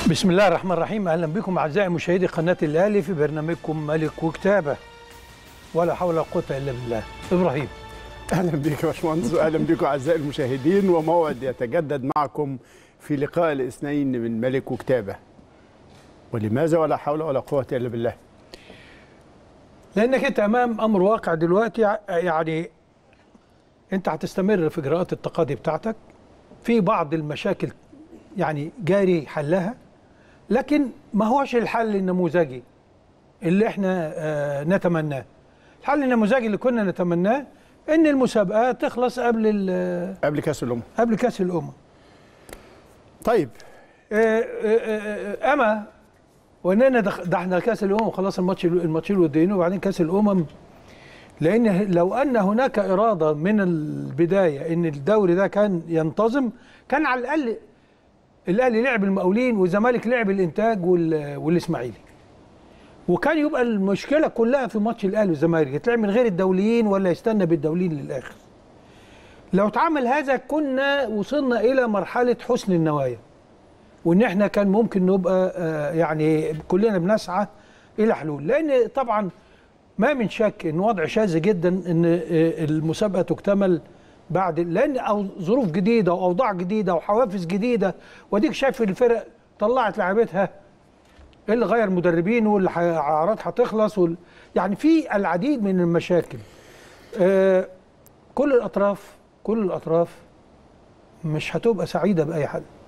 بسم الله الرحمن الرحيم اهلا بكم اعزائي مشاهدي قناه الاهلي في برنامجكم ملك وكتابه ولا حول ولا قوه الا بالله ابراهيم اهلا بك يا باشمهندس واهلا بكم اعزائي المشاهدين وموعد يتجدد معكم في لقاء الاثنين من ملك وكتابه ولماذا ولا حول ولا قوه الا بالله لانك انت امام امر واقع دلوقتي ع- يعني انت هتستمر في اجراءات التقاضي بتاعتك في بعض المشاكل يعني جاري حلها لكن ما هوش الحل النموذجي اللي احنا آه، نتمناه الحل النموذجي اللي كنا نتمناه ان المسابقه تخلص قبل ال- قبل كاس الامم قبل كاس الامم طيب آه، آه، آه، اما واننا دخ- ده احنا كاس الامم وخلاص الماتش الماتشين الوديين وبعدين كاس الامم لان لو ان هناك اراده من البدايه ان الدوري ده كان ينتظم كان على الاقل الاهلي لعب المقاولين والزمالك لعب الانتاج وال- والاسماعيلي وكان يبقى المشكله كلها في ماتش الاهلي والزمالك يتلعب من غير الدوليين ولا يستنى بالدوليين للاخر لو اتعمل هذا كنا وصلنا الى مرحله حسن النوايا وان احنا كان ممكن نبقى آه، يعني كلنا بنسعى الى حلول لان طبعا ما من شك ان وضع شاذ جدا ان آه، المسابقه تكتمل بعد لان أو ظروف جديده واوضاع جديده وحوافز جديده واديك شايف الفرق طلعت لعبتها اللي غير مدربين واللي ح- اعراض هتخلص وال... يعني في العديد من المشاكل آه كل الاطراف كل الاطراف مش هتبقى سعيده باي حل